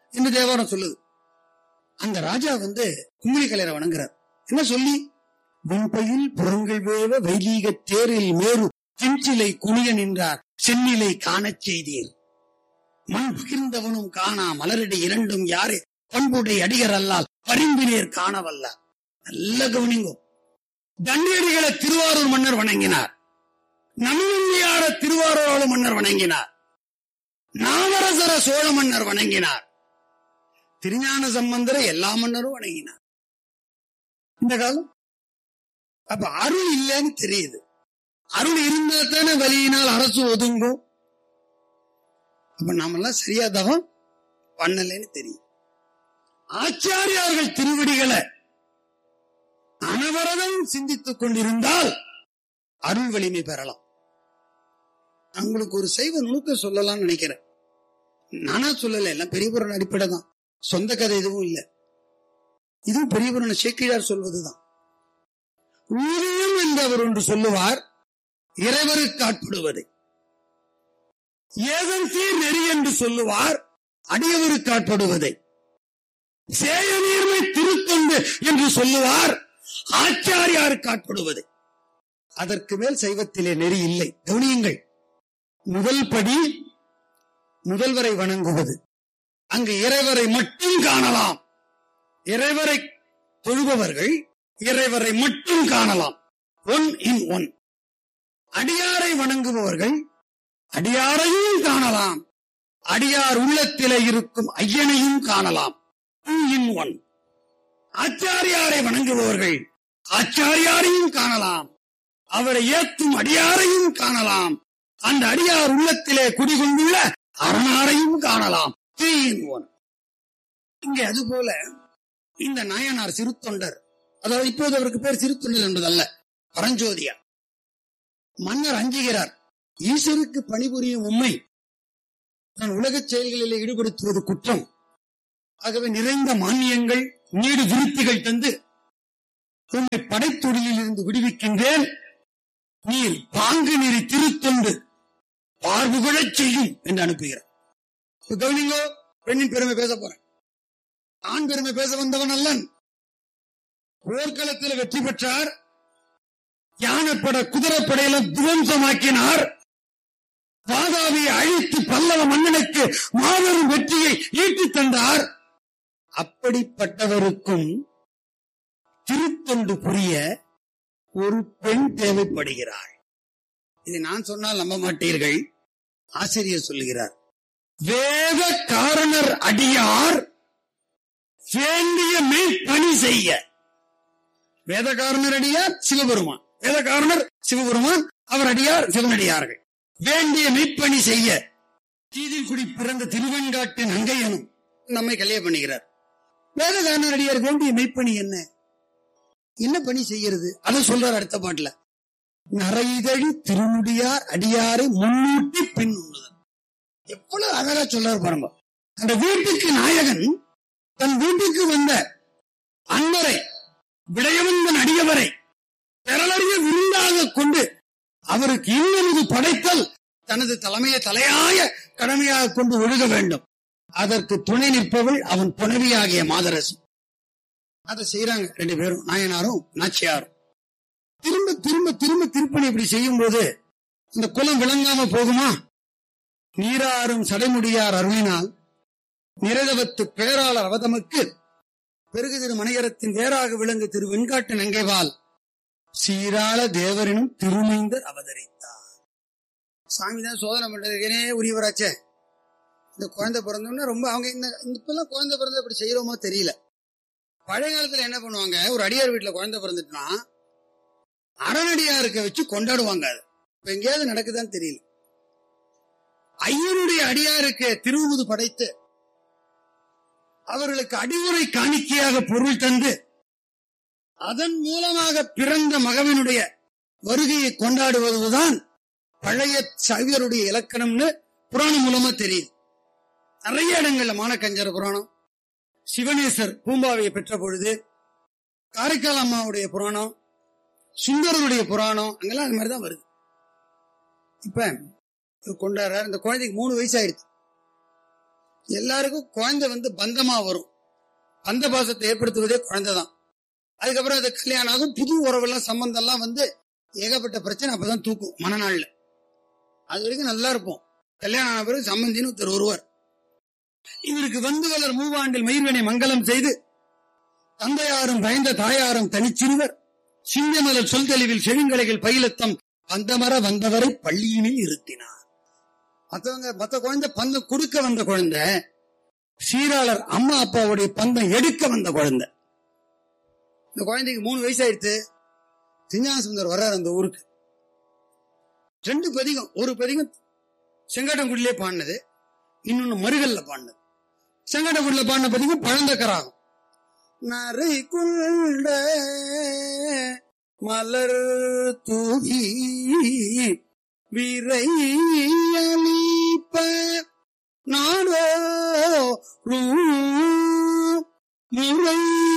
என்று தேவாரம் சொல்லுது அந்த ராஜா வந்து குமிழி கலையரை வணங்குறார் என்ன சொல்லி வெண்பையில் புறங்கள் வேவ வைலீக தேரில் மேரு செஞ்சிலை குனிய நின்றார் சென்னிலை காணச் செய்தீர் மண் பகிர்ந்தவனும் காணா மலரடி இரண்டும் யாரு பண்புடை அடிகர் அல்லால் பரிம்பினேர் காணவல்ல நல்ல கவனிங்கோ தண்டியடிகளை திருவாரூர் மன்னர் வணங்கினார் நமிழ்ந்தியார திருவாரூர் மன்னர் வணங்கினார் நாவரசர சோழ மன்னர் வணங்கினார் திருஞான சம்பந்தரை எல்லா மன்னரும் வணங்கினார் இந்த காலம் அப்ப அருள் இல்லைன்னு தெரியுது அருள் இருந்தா தானே வலியினால் அரசு ஒதுங்கும் அப்ப நாமெல்லாம் சரியா தவம் பண்ணலன்னு தெரியும் ஆச்சாரியார்கள் திருவடிகளை அனவரதம் சிந்தித்துக் கொண்டிருந்தால் அருள் வலிமை பெறலாம் நான் உங்களுக்கு ஒரு சைவ நுணுக்க சொல்லலாம்னு நினைக்கிறேன் நானா சொல்லல எல்லாம் பெரியபுரன் அடிப்படை தான் சொந்த கதை எதுவும் இல்ல இதுவும் பெரியபுரன் சேக்கிழார் சொல்வதுதான் ஊதியம் என்று அவர் ஒன்று சொல்லுவார் இறைவருக்கு ஆட்படுவதை ஏதன் சீர் நெறி என்று சொல்லுவார் அடியவருக்கு ஆட்படுவதை சேய நீர்மை திருத்தொண்டு என்று சொல்லுவார் ஆச்சாரியாருக்கு ஆட்படுவதை அதற்கு மேல் சைவத்திலே நெறி இல்லை கவனியுங்கள் முதல் படி முதல்வரை வணங்குவது அங்கு இறைவரை மட்டும் காணலாம் இறைவரை தொழுபவர்கள் இறைவரை மட்டும் காணலாம் ஒன் இன் ஒன் அடியாரை வணங்குபவர்கள் அடியாரையும் காணலாம் அடியார் உள்ளத்திலே இருக்கும் ஐயனையும் காணலாம் டூ இன் ஒன் ஆச்சாரியாரை வணங்குபவர்கள் ஆச்சாரியாரையும் காணலாம் அவரை ஏத்தும் அடியாரையும் காணலாம் அந்த அடியார் உள்ளத்திலே குடிகொண்டுள்ள அரணாரையும் காணலாம் த்ரீ இன் ஒன் இங்கே அதுபோல இந்த நாயனார் சிறுத்தொண்டர் அதாவது இப்போது அவருக்கு பேர் சிறுத்தொண்டர் என்பதல்ல பரஞ்சோதியா மன்னர் அஞ்சுகிறார் ஈஸ்வருக்கு பணிபுரியும் உண்மை தன் உலகச் செயல்களில் ஈடுபடுத்துவது குற்றம் ஆகவே நிறைந்த மானியங்கள் நீடு விருத்திகள் தந்து உன்னை படைத்தொழிலில் இருந்து விடுவிக்கின்றேன் நீர் பாங்கு நெறி திருத்தொண்டு பார்வுகழச் செய்யும் என்று அனுப்புகிறார் இப்ப கவனிங்கோ பெண்ணின் பெருமை பேச போறேன் ஆண் பெருமை பேச வந்தவன் அல்லன் போர்க்களத்தில் வெற்றி பெற்றார் யானைப்பட குதிரைப்படையில துவம்சமாக்கினார் பாதாவியை அழித்து பல்லவ மன்னனுக்கு மாபெரும் வெற்றியை ஈட்டித் தந்தார் அப்படிப்பட்டவருக்கும் திருத்தொண்டு புரிய ஒரு பெண் தேவைப்படுகிறாள் இது நான் சொன்னால் நம்ப மாட்டீர்கள் ஆசிரியர் சொல்லுகிறார் வேத காரணர் அடியார் வேண்டிய மெய்ப்பணி செய்ய வேதகாரணர் அடியார் சிவபெருமான் வேதகாரணர் சிவபெருமான் அவர் அடியார் சிவனடியார்கள் வேண்டிய மெய்ப்பணி செய்ய தீதில்குடி பிறந்த திருவெண்காட்டு நங்கையனும் நம்மை கல்யாணம் பண்ணுகிறார் வேதகாரணர் அடியார் வேண்டிய மெய்ப்பணி என்ன என்ன பணி செய்யறது அதை சொல்றார் அடுத்த பாட்டுல நரைதழி திருமுடியார் அடியாரை முன்னூட்டி பின் உண்ணுதல் எவ்வளவு அழகா சொல்றாரு பாருங்க அந்த வீட்டுக்கு நாயகன் தன் வீட்டுக்கு வந்த அன்பரை விடயவந்தன் அடியவரை பெறலறிய விருந்தாக கொண்டு அவருக்கு இன்னொரு படைத்தல் தனது தலைமையை தலையாய கடமையாக கொண்டு ஒழுக வேண்டும் அதற்கு துணை நிற்பவள் அவன் புனவியாகிய மாதரசி அதை செய்யறாங்க ரெண்டு பேரும் நாயனாரும் நாச்சியாரும் திரும்ப திரும்ப திரும்ப திருப்பணி இப்படி செய்யும் போது அந்த குலம் விளங்காம போகுமா நீராறும் சடைமுடியார் அருளினால் நிரதவத்து பேராளர் அவதமுக்கு பெருகு திரு மணிகரத்தின் வேறாக விளங்கு திரு வெண்காட்டு நங்கைவால் சீராள தேவரினும் திருமைந்தர் அவதரித்தார் சாமிதான் சோதனை பண்றதுக்கே உரியவராச்சே இந்த குழந்தை பிறந்தோம்னா ரொம்ப அவங்க இந்த இப்பெல்லாம் குழந்தை பிறந்த இப்படி செய்யறோமோ தெரியல பழைய காலத்துல என்ன பண்ணுவாங்க ஒரு அடியார் வீட்டுல குழந்தை பிறந்துட்டுனா அரணடியாருக்க வச்சு கொண்டாடுவாங்க அது இப்ப எங்கேயாவது நடக்குதான்னு தெரியல ஐயனுடைய அடியாருக்கு திருவுது படைத்து அவர்களுக்கு அடிமுறை காணிக்கையாக பொருள் தந்து அதன் மூலமாக பிறந்த மகவனுடைய வருகையை கொண்டாடுவதுதான் பழைய சைவருடைய இலக்கணம்னு புராணம் மூலமா தெரியுது நிறைய இடங்கள்ல மானக்கஞ்சர புராணம் சிவனேசர் பூம்பாவையை பெற்ற பொழுது காரைக்கால் அம்மாவுடைய புராணம் சுந்தரருடைய புராணம் அங்கெல்லாம் அது மாதிரிதான் வருது இப்ப இவர் கொண்டாடுறார் இந்த குழந்தைக்கு மூணு வயசு ஆயிடுச்சு எல்லாருக்கும் குழந்தை வந்து பந்தமா வரும் பந்த பாசத்தை ஏற்படுத்துவதே குழந்தை தான் அதுக்கப்புறம் அது கல்யாணம் ஆகும் புது உறவெல்லாம் சம்பந்தம் எல்லாம் வந்து ஏகப்பட்ட பிரச்சனை அப்பதான் தூக்கும் மனநாள்ல அது வரைக்கும் நல்லா இருப்போம் கல்யாணம் ஆன பிறகு சம்பந்தின்னு ஒருத்தர் வருவார் இவருக்கு வந்து வளர் மூவாண்டில் மயிர்வனை மங்கலம் செய்து தந்தையாரும் பயந்த தாயாரும் தனிச்சிறுவர் சிங்கமலர் சொல் தெளிவில் செழுங்கலைகள் பயிலத்தம் பந்தமர வந்தவரை பள்ளியினில் இருத்தினார் மத்தவங்க மத்த குழந்தை பந்தம் கொடுக்க வந்த குழந்தை சீராளர் அம்மா அப்பாவுடைய பந்தம் எடுக்க வந்த குழந்தை இந்த குழந்தைக்கு மூணு வயசாயிடுத்து திருஞான சுந்தர் வர்றார் அந்த ஊருக்கு ரெண்டு பதிகம் ஒரு பதிகம் செங்காட்டங்குடியிலே பாடினது இன்னொன்னு மருகல்ல பாடினது செங்காட்டங்குடியில பாடின பதிகம் பழந்தக்கராகும் நரை குண்ட மலர் தூவி விரையளிப்ப நாடோ முறை